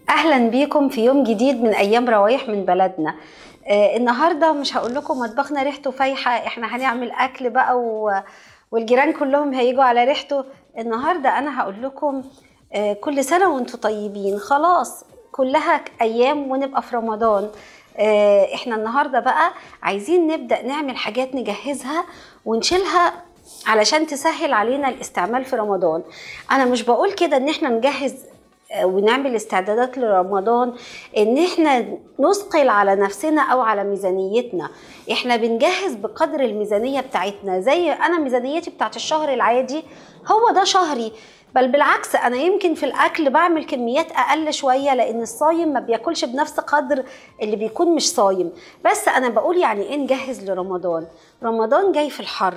اهلا بيكم في يوم جديد من ايام روايح من بلدنا آه النهارده مش هقول لكم مطبخنا ريحته فايحه احنا هنعمل اكل بقى و... والجيران كلهم هيجوا على ريحته النهارده انا هقول لكم آه كل سنه وانتم طيبين خلاص كلها ايام ونبقى في رمضان آه احنا النهارده بقى عايزين نبدا نعمل حاجات نجهزها ونشيلها علشان تسهل علينا الاستعمال في رمضان انا مش بقول كده ان احنا نجهز ونعمل استعدادات لرمضان ان احنا نثقل على نفسنا او على ميزانيتنا احنا بنجهز بقدر الميزانيه بتاعتنا زي انا ميزانيتي بتاعت الشهر العادي هو ده شهري بل بالعكس انا يمكن في الاكل بعمل كميات اقل شويه لان الصايم ما بياكلش بنفس قدر اللي بيكون مش صايم بس انا بقول يعني ايه نجهز لرمضان رمضان جاي في الحر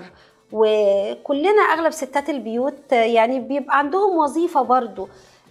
وكلنا اغلب ستات البيوت يعني بيبقى عندهم وظيفه برضو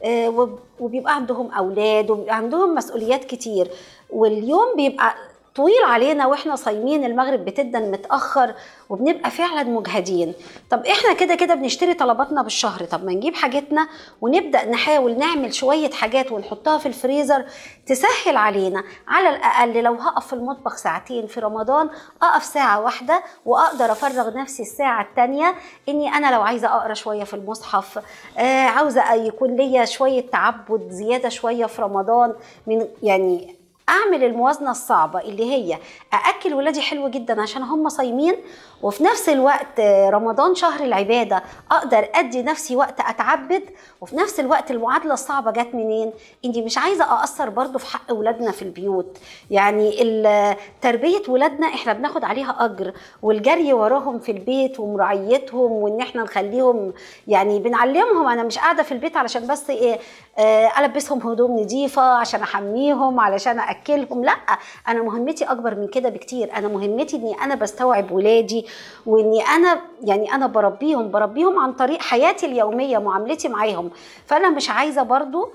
وبيبقى عندهم اولاد وبيبقى عندهم مسؤوليات كتير واليوم بيبقى طويل علينا واحنا صايمين المغرب بتدن متاخر وبنبقى فعلا مجهدين طب احنا كده كده بنشتري طلباتنا بالشهر طب ما نجيب حاجتنا ونبدا نحاول نعمل شويه حاجات ونحطها في الفريزر تسهل علينا على الاقل لو هقف في المطبخ ساعتين في رمضان اقف ساعه واحده واقدر افرغ نفسي الساعه الثانيه اني انا لو عايزه اقرا شويه في المصحف آه عاوزه يكون ليا شويه تعبد زياده شويه في رمضان من يعني اعمل الموازنه الصعبه اللي هي ااكل ولادي حلو جدا عشان هم صايمين وفي نفس الوقت رمضان شهر العباده اقدر ادي نفسي وقت اتعبد وفي نفس الوقت المعادله الصعبه جت منين اني مش عايزه اقصر برضو في حق ولادنا في البيوت يعني تربيه ولادنا احنا بناخد عليها اجر والجري وراهم في البيت ومراعيتهم وان احنا نخليهم يعني بنعلمهم انا مش قاعده في البيت علشان بس ايه البسهم هدوم نظيفه عشان احميهم علشان اكلهم لا انا مهمتي اكبر من كده بكتير انا مهمتي اني انا بستوعب ولادي واني انا يعني انا بربيهم بربيهم عن طريق حياتي اليوميه معاملتي معاهم فانا مش عايزه برضو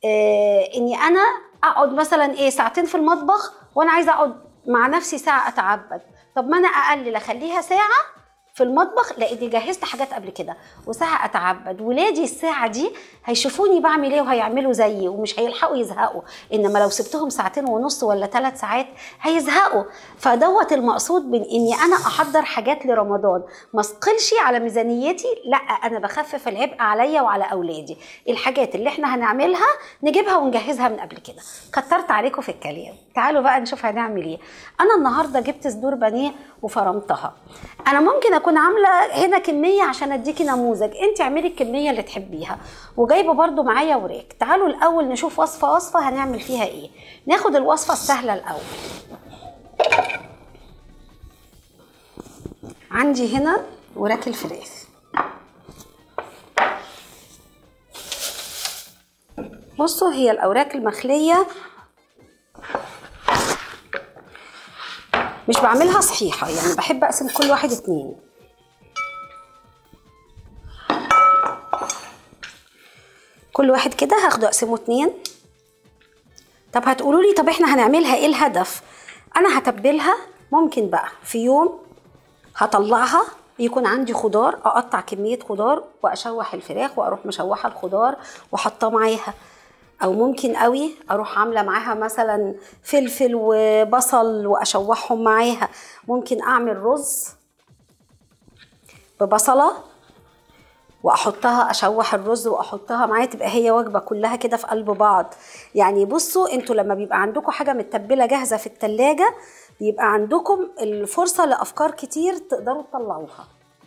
آه اني انا اقعد مثلا ايه ساعتين في المطبخ وانا عايزه اقعد مع نفسي ساعه اتعبد طب ما انا اقلل اخليها ساعه في المطبخ لاني جهزت حاجات قبل كده وساعه اتعبد ولادي الساعه دي هيشوفوني بعمل ايه وهيعملوا زيي ومش هيلحقوا يزهقوا انما لو سبتهم ساعتين ونص ولا ثلاث ساعات هيزهقوا فدوت المقصود من اني انا احضر حاجات لرمضان ما اسقلش على ميزانيتي لا انا بخفف العبء عليا وعلى اولادي الحاجات اللي احنا هنعملها نجيبها ونجهزها من قبل كده كترت عليكم في الكلام تعالوا بقى نشوف هنعمل ايه انا النهارده جبت صدور بانيه وفرمتها انا ممكن اكون عامله هنا كميه عشان اديكي نموذج انت اعملي الكميه اللي تحبيها وجايبه برده معايا وراك تعالوا الاول نشوف وصفه وصفه هنعمل فيها ايه ناخد الوصفه السهله الاول عندي هنا وراك الفراخ بصوا هي الاوراق المخليه مش بعملها صحيحة يعني بحب أقسم كل واحد اتنين كل واحد كده هاخده أقسمه اتنين طب هتقولوا لي طب احنا هنعملها ايه الهدف انا هتبلها ممكن بقى في يوم هطلعها يكون عندي خضار اقطع كميه خضار واشوح الفراخ واروح مشوحه الخضار وحطاه معاها او ممكن قوي اروح عامله معاها مثلا فلفل وبصل واشوحهم معاها ممكن اعمل رز ببصله واحطها اشوح الرز واحطها معايا تبقى هي وجبه كلها كده في قلب بعض يعني بصوا انتوا لما بيبقى عندكم حاجه متبله جاهزه في التلاجة بيبقى عندكم الفرصه لافكار كتير تقدروا تطلعوها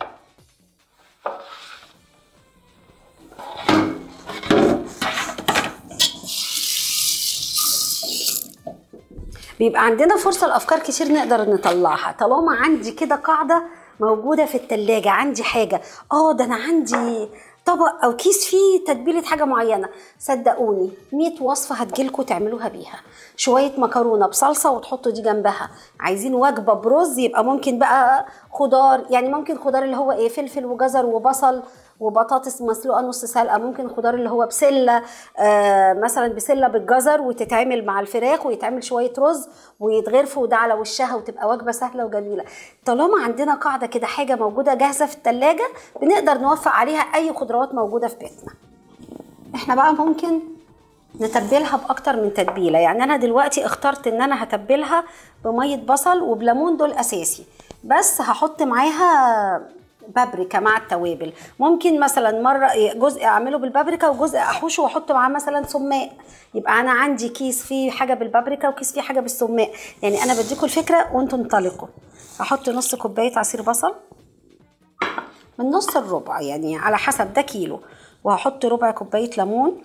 بيبقى عندنا فرصة لأفكار كتير نقدر نطلعها طالما عندي كده قاعدة موجودة في التلاجة عندي حاجة اه ده أنا عندي طبق أو كيس فيه تتبيلة حاجة معينة صدقوني 100 وصفة هتجيلكوا تعملوها بيها شوية مكرونة بصلصة وتحطوا دي جنبها عايزين وجبة برز يبقى ممكن بقى خضار يعني ممكن خضار اللي هو ايه فلفل وجزر وبصل وبطاطس مسلوقه نص سلقه ممكن خضار اللي هو بسله آه مثلا بسله بالجزر وتتعمل مع الفراخ ويتعمل شويه رز ويتغرفوا ده على وشها وتبقى وجبه سهله وجميله طالما عندنا قاعده كده حاجه موجوده جاهزه في الثلاجه بنقدر نوفق عليها اي خضروات موجوده في بيتنا احنا بقى ممكن نتبلها باكتر من تتبيله يعني انا دلوقتي اخترت ان انا هتبلها بميه بصل وبليمون دول اساسي بس هحط معاها بابريكا مع التوابل ممكن مثلا مره جزء اعمله بالبابريكا وجزء احوشه واحط معاه مثلا سماق يبقى انا عندي كيس فيه حاجه بالبابريكا وكيس فيه حاجه بالسماق يعني انا بديكم الفكره وانتم انطلقوا احط نص كوبايه عصير بصل من نص الربع يعني على حسب ده كيلو وهحط ربع كوبايه ليمون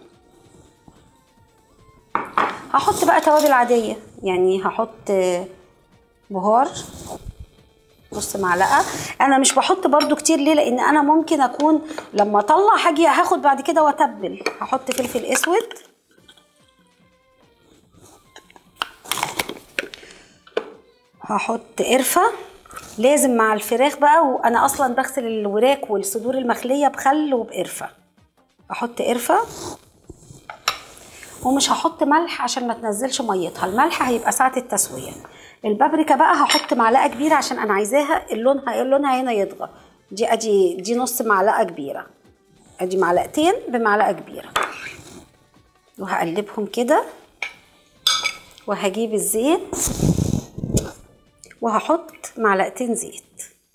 هحط بقى توابل عاديه يعني هحط بهار نص معلقه انا مش بحط برده كتير ليه لان انا ممكن اكون لما اطلع هاجي هاخد بعد كده واتبل هحط فلفل اسود هحط قرفه لازم مع الفراخ بقى وانا اصلا بغسل الوراك والصدور المخليه بخل وبقرفه احط قرفه ومش هحط ملح عشان ما تنزلش ميتها الملح هيبقى ساعه التسويه البابريكا بقى هحط معلقه كبيره عشان انا عايزاها اللون لونها هنا يطغى دي ادي دي نص معلقه كبيره ادي معلقتين بمعلقه كبيره وهقلبهم كده وهجيب الزيت وهحط معلقتين زيت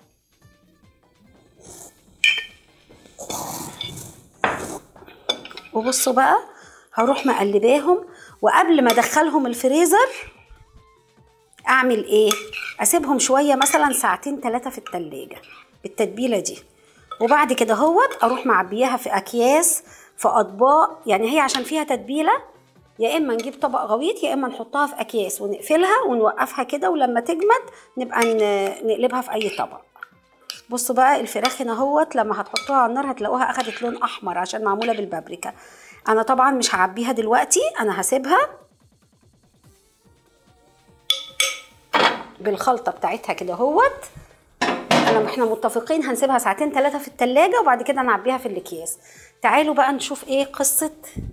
وبصوا بقى هروح مقلباهم وقبل ما ادخلهم الفريزر اعمل ايه اسيبهم شويه مثلا ساعتين ثلاثه في التلاجة بالتتبيله دي وبعد كده هوت اروح معبياها في اكياس في اطباق يعني هي عشان فيها تتبيله يا اما نجيب طبق غويط يا اما نحطها في اكياس ونقفلها ونوقفها كده ولما تجمد نبقى نقلبها في اي طبق بصوا بقى الفراخ هنا اهوت لما هتحطوها على النار هتلاقوها اخدت لون احمر عشان معموله بالبابريكا انا طبعا مش هعبيها دلوقتي انا هسيبها بالخلطه بتاعتها كده اهوت انا احنا متفقين هنسيبها ساعتين ثلاثه في التلاجة وبعد كده نعبيها في الاكياس تعالوا بقى نشوف ايه قصه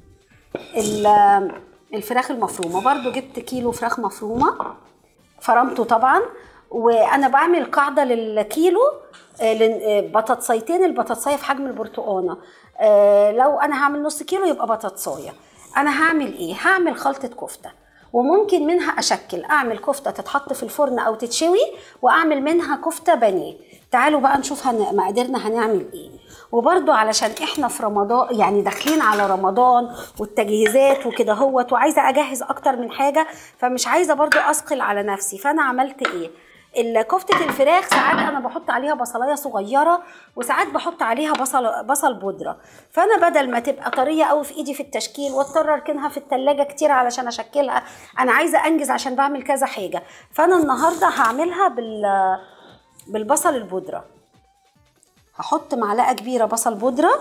الفراخ المفرومه برضو جبت كيلو فراخ مفرومه فرمته طبعا وانا بعمل قاعده للكيلو بطاطسيتين البطاطسايه في حجم البرتقانه لو انا هعمل نص كيلو يبقى بطاطسايه انا هعمل ايه هعمل خلطه كفته وممكن منها اشكل اعمل كفته تتحط في الفرن او تتشوي واعمل منها كفته بانيه تعالوا بقى نشوف هن... مقاديرنا هنعمل ايه وبرده علشان احنا في رمضان يعني داخلين على رمضان والتجهيزات وكده هوت وعايزه اجهز اكتر من حاجه فمش عايزه برده اثقل على نفسي فانا عملت ايه كفتة الفراخ ساعات انا بحط عليها بصلايه صغيره وساعات بحط عليها بصل بصل بودره فانا بدل ما تبقى طريه قوي في ايدي في التشكيل واضطر اركنها في التلاجة كتير علشان اشكلها انا عايزه انجز عشان بعمل كذا حاجه فانا النهارده هعملها بال بالبصل البودره هحط معلقه كبيره بصل بودره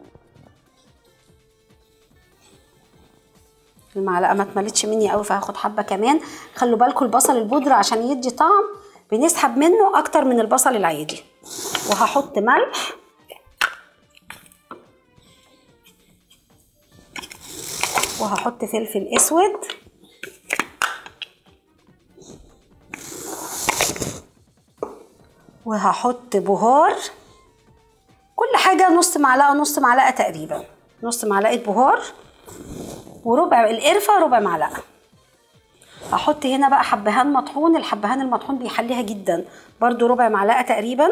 المعلقه ما اتملتش مني قوي فهاخد حبه كمان خلوا بالكم البصل البودره عشان يدي طعم بنسحب منه اكتر من البصل العادي وهحط ملح وهحط فلفل اسود وهحط بهار كل حاجة نص معلقة نص معلقة تقريبا نص معلقة بهار وربع القرفة ربع معلقة هحط هنا بقى حبهان مطحون الحبهان المطحون بيحليها جدا برضو ربع معلقة تقريبا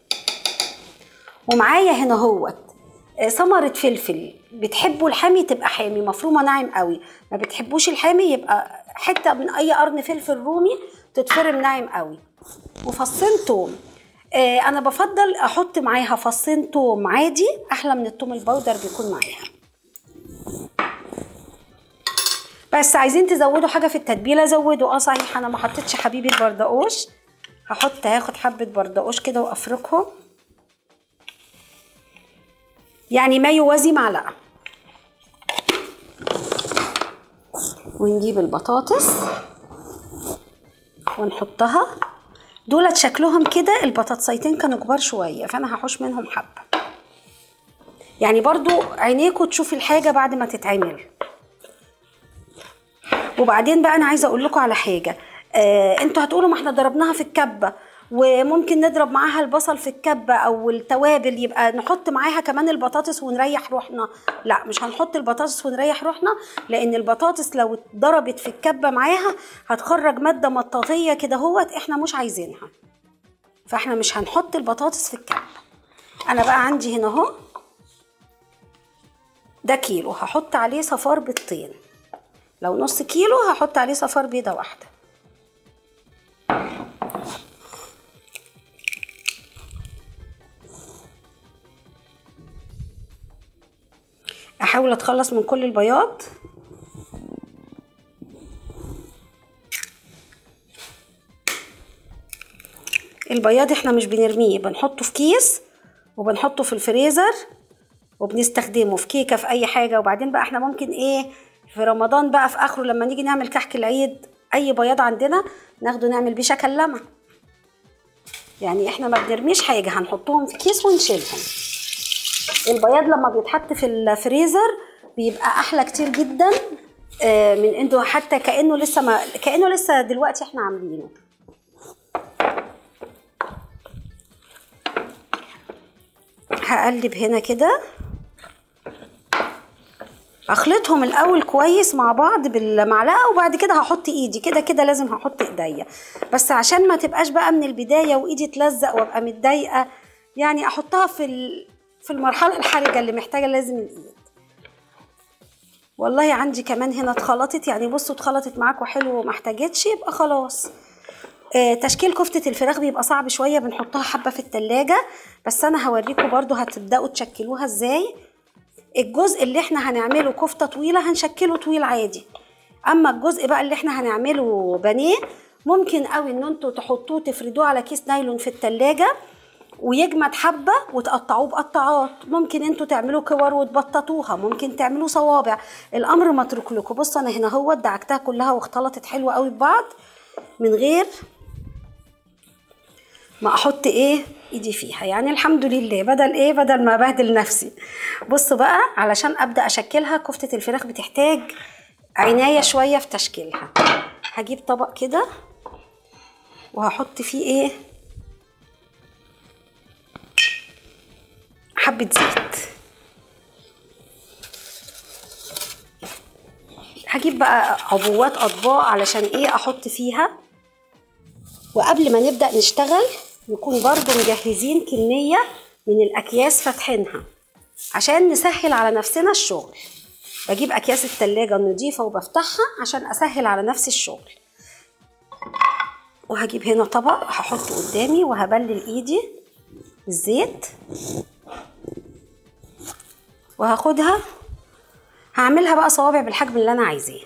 ومعايا هنا هوت ثمرة فلفل بتحبوا الحامي تبقى حامي مفرومة ناعم قوي ما بتحبوش الحامي يبقى حتة من أي قرن فلفل رومي تتفرم ناعم قوي وفصين توم آه انا بفضل احط معاها فصين توم عادي احلى من التوم البودر بيكون معاها بس عايزين تزودوا حاجه في التتبيله زودوا اه صحيح انا ما حطيتش حبيبي البردقوش هحط هاخد حبه بردقوش كده وافركهم يعني ما يوازي معلقه ونجيب البطاطس ونحطها دولت شكلهم كده البطاطسيتين كانوا كبار شويه فانا هحوش منهم حبه يعني برضو عينيكوا تشوف الحاجه بعد ما تتعمل وبعدين بقى انا عايزه اقول لكم على حاجه آه انتوا هتقولوا ما احنا ضربناها في الكبه وممكن نضرب معاها البصل في الكبة أو التوابل يبقى نحط معاها كمان البطاطس ونريح روحنا لا مش هنحط البطاطس ونريح روحنا لأن البطاطس لو اتضربت في الكبة معاها هتخرج مادة مطاطية كده هوت احنا مش عايزينها فاحنا مش هنحط البطاطس في الكبة أنا بقى عندي هنا اهو ده كيلو هحط عليه صفار بيضتين لو نص كيلو هحط عليه صفار بيضة واحدة احاول اتخلص من كل البياض البياض احنا مش بنرميه بنحطه في كيس وبنحطه في الفريزر وبنستخدمه في كيكه في اي حاجه وبعدين بقى احنا ممكن ايه في رمضان بقى في اخره لما نيجي نعمل كحك العيد اي بياض عندنا ناخده نعمل بيه شكلمه يعني احنا ما بنرميش حاجه هنحطهم في كيس ونشيلهم البياض لما بيتحط في الفريزر بيبقى احلى كتير جدا آه، من انه حتى كانه لسه ما كانه لسه دلوقتي احنا عاملينه هقلب هنا كده اخلطهم الاول كويس مع بعض بالمعلقه وبعد كده هحط ايدي كده كده لازم هحط ايديا بس عشان ما تبقاش بقى من البدايه وايدي تلزق وابقى متضايقه يعني احطها في ال- في المرحله الحرجه اللي محتاجه لازم الايد والله عندي كمان هنا اتخلطت يعني بصوا اتخلطت معاكم حلو وما احتاجتش يبقى خلاص آه، تشكيل كفتة الفراخ بيبقى صعب شوية بنحطها حبة في التلاجة بس أنا هوريكم برضو هتبدأوا تشكلوها ازاي الجزء اللي احنا هنعمله كفتة طويلة هنشكله طويل عادي أما الجزء بقى اللي احنا هنعمله بانيه ممكن قوي ان انتوا تحطوه تفردوه على كيس نايلون في التلاجة ويجمد حبة وتقطعوه بقطعات ممكن انتوا تعملوا كور وتبططوها ممكن تعملوا صوابع الامر متروك لكم بصوا انا هنا هو دعكتها كلها واختلطت حلوة قوي ببعض من غير ما احط ايه ايدي فيها يعني الحمد لله بدل ايه بدل ما ابهدل نفسي بصوا بقى علشان ابدا اشكلها كفته الفراخ بتحتاج عنايه شويه في تشكيلها هجيب طبق كده وهحط فيه ايه حبه زيت هجيب بقى عبوات اطباق علشان ايه احط فيها وقبل ما نبدأ نشتغل نكون برضو مجهزين كمية من الأكياس فاتحينها عشان نسهل على نفسنا الشغل بجيب أكياس التلاجة النظيفة وبفتحها عشان أسهل على نفسي الشغل وهجيب هنا طبق هحطه قدامي وهبلل ايدي بالزيت وهاخدها هعملها بقى صوابع بالحجم اللي انا عايزاه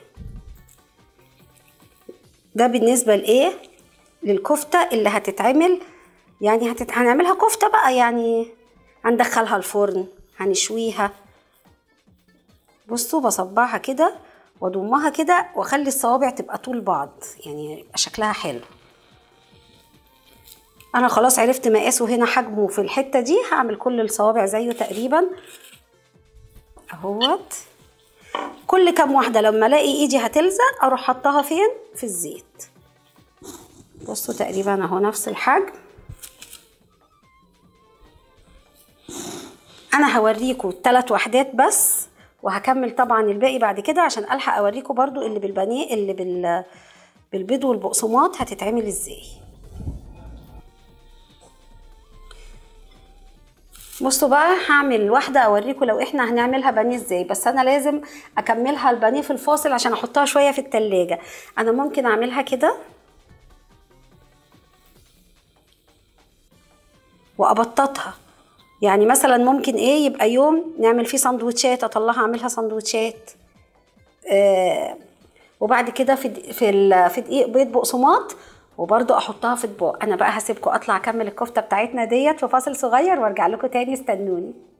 ده بالنسبه لايه للكفته اللي هتتعمل يعني هتت... هنعملها كفته بقى يعني هندخلها الفرن هنشويها بصوا بصبعها كده واضمها كده واخلي الصوابع تبقى طول بعض يعني يبقى شكلها حلو انا خلاص عرفت مقاسه هنا حجمه في الحته دي هعمل كل الصوابع زيه تقريبا اهوت كل كام واحده لما الاقي ايدي هتلزق اروح حطها فين في الزيت بصوا تقريبا اهو نفس الحجم انا هوريكم ثلاث وحدات بس وهكمل طبعا الباقي بعد كده عشان الحق اوريكم برضو اللي بالبانيه اللي بال بالبيض والبقسماط هتتعمل ازاي بصوا بقى هعمل واحدة اوريكم لو احنا هنعملها بانيه ازاي بس انا لازم اكملها البانيه في الفاصل عشان احطها شوية في التلاجة انا ممكن اعملها كده وابططها يعني مثلا ممكن ايه يبقى يوم نعمل فيه سندوتشات اطلعها اعملها سندوتشات آه وبعد كده في د- في ال- في دقيق بيض بقسماط وبرضو احطها في اطباق انا بقى هسيبكم اطلع اكمل الكفته بتاعتنا ديت في فاصل صغير وارجع لكم تاني استنوني